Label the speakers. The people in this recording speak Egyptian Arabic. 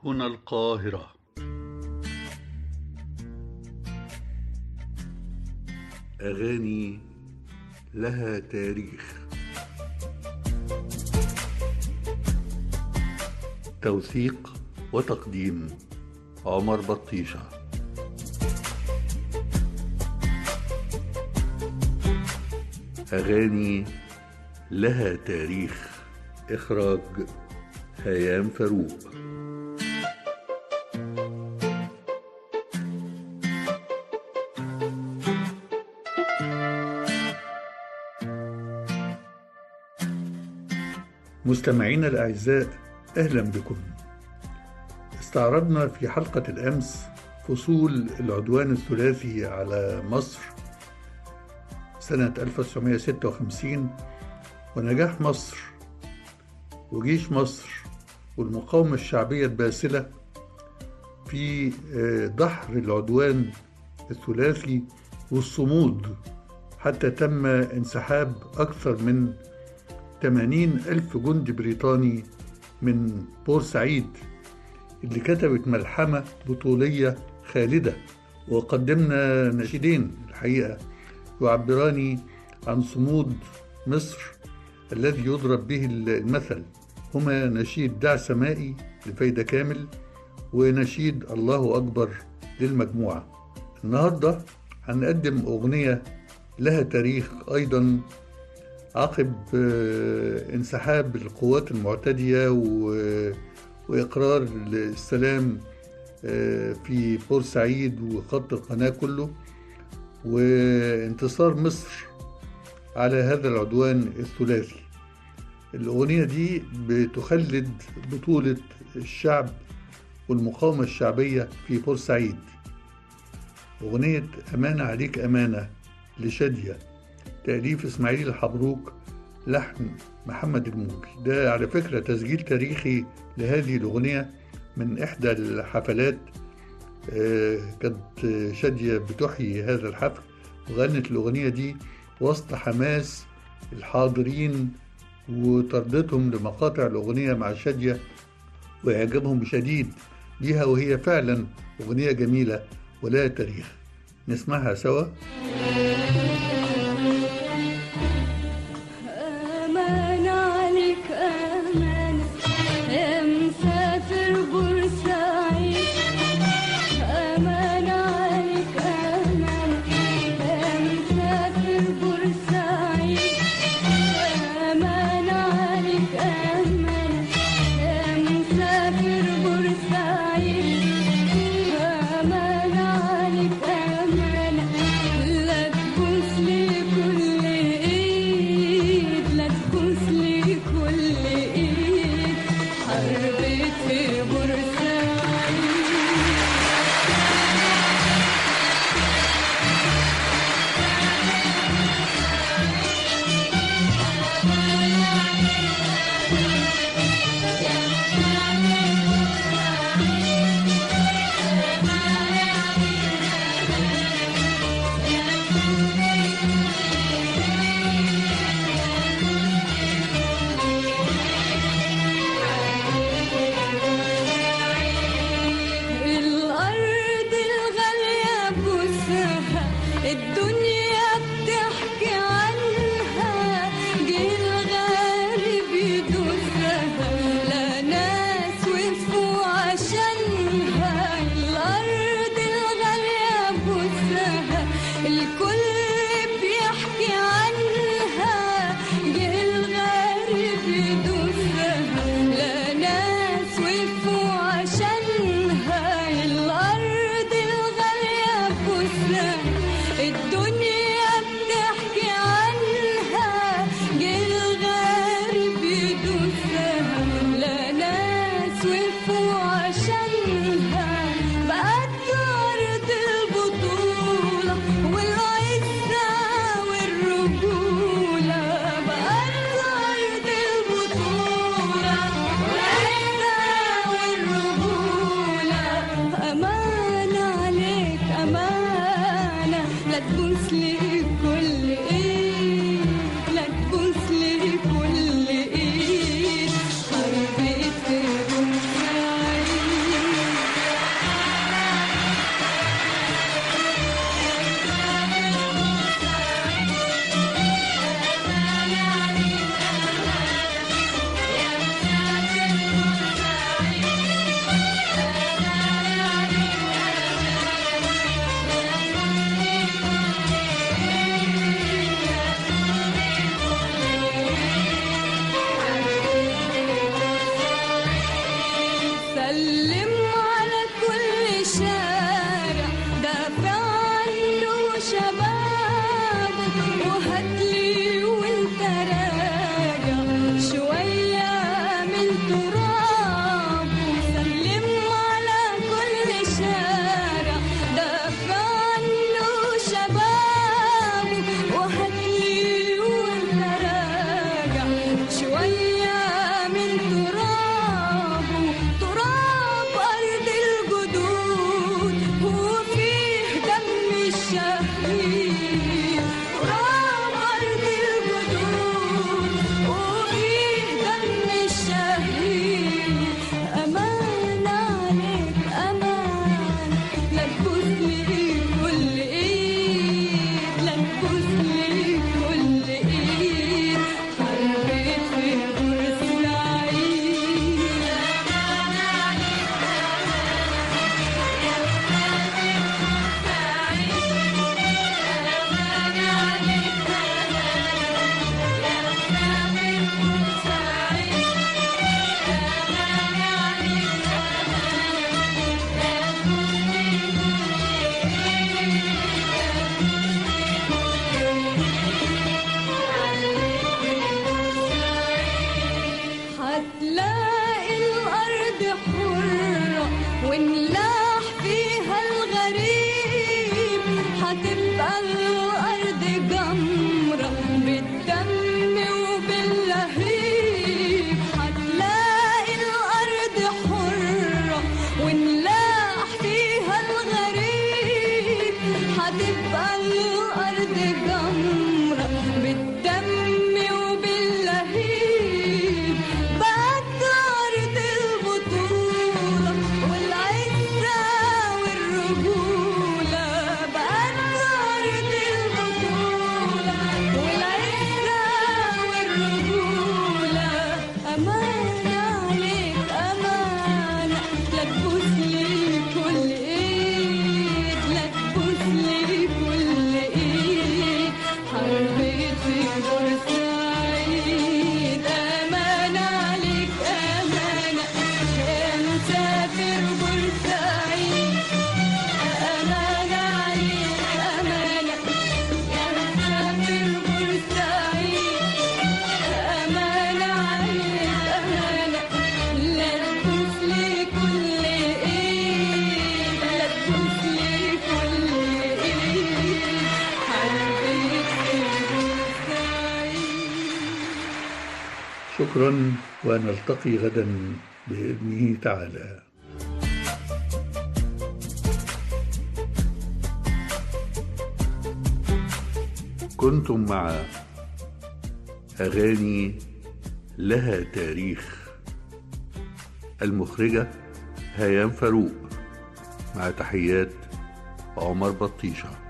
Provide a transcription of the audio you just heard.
Speaker 1: هنا القاهرة أغاني لها تاريخ توثيق وتقديم عمر بطيشة أغاني لها تاريخ إخراج هيام فاروق مستمعينا الأعزاء أهلا بكم استعرضنا في حلقة الأمس فصول العدوان الثلاثي على مصر سنة 1956 ونجاح مصر وجيش مصر والمقاومة الشعبية الباسلة في دحر العدوان الثلاثي والصمود حتى تم انسحاب أكثر من 80 ألف جندي بريطاني من بورسعيد اللي كتبت ملحمة بطولية خالدة وقدمنا نشيدين الحقيقة يعبران عن صمود مصر الذي يضرب به المثل هما نشيد دع سمائي لفايدة كامل ونشيد الله أكبر للمجموعة النهاردة هنقدم أغنية لها تاريخ أيضا عقب انسحاب القوات المعتدية وإقرار السلام في بورسعيد وخط القناة كله وانتصار مصر على هذا العدوان الثلاثي الأغنية دي بتخلد بطولة الشعب والمقاومة الشعبية في بورسعيد أغنية أمانة عليك أمانة لشادية تأليف إسماعيل الحبروك لحن محمد الموجي ده على فكرة تسجيل تاريخي لهذه الأغنية من إحدى الحفلات كانت شادية بتحيي هذا الحفل وغنت الأغنية دي وسط حماس الحاضرين وطردتهم لمقاطع الأغنية مع شادية وإعجابهم شديد ليها وهي فعلا أغنية جميلة ولها تاريخ نسمعها سوا
Speaker 2: أمان عليك أمان يا مسافر بورسعيد أمان عليك أمان يا مسافر بورسعيد أمان عليك أمان يا مسافر بورسعيد أمان عليك أمان لا تبوس لي كل إيد لا تبوس لي كل إيد حربتي بورسعيد الأرض الغالية بوسها الدنيا بتحكي عنها جه الغارب يدوسها لا ناس وقفوا عشانها الأرض الغالية بوسها الكل بيحكي عنها جه الغارب يدوسها لا ناس وقفوا عشانها الأرض الغالية بوسها الدنيا بتحكي عنها جه الغارب يدوسها لا ناس وقفوا عشانها بقت أرض البطولة والعزة والرجولة بقت أرض البطولة والعزة والرجولة أمانة عليك أمانة لا تبوس لي كل إيد لا تبوس لي كل إيد حربتي بورسعيد سلم على كل شارع دافع عنه شبابه وهاتلي وانت راجع شوية من ترابه سلم على كل شارع دافع عنه شبابه وهاتلي وانت راجع شوية من ترابه تراب أرض الجدود وفيه دم الشهيد تراب أرض الجدود وفيه دم الشهيد أمان عليك أمان لا تبوس لي كل إيد لا تبوس لي كل إيد حربت في هتلاقي الأرض حرة ونلاح فيها الغريب هتبقى الأرض جمرة بالدم وباللهيب هتلاقي الأرض حرة ونلاح فيها الغريب هتبقى الأرض جمرة بالدم وباللهيب بقت أرض البطولة والعزة والرجولة بقت أرض البطولة والعزة والرجولة أمان عليك أمانة لا تبوس لي كل إيد لا تبوس لي كل إيد حربت في بورسعيد أمان عليك أمانة يا مسافر بورسعيد أمان عليك أمانة يا مسافر بورسعيد أمان عليك أمانة لا تبوس لي كل إيد لا تبوس لي كل إيد حربت في بورسعيد
Speaker 1: شكرا ونلتقي غدا بإذنه تعالى كنتم مع أغاني لها تاريخ المخرجة هيام فاروق مع تحيات عمر بطيشه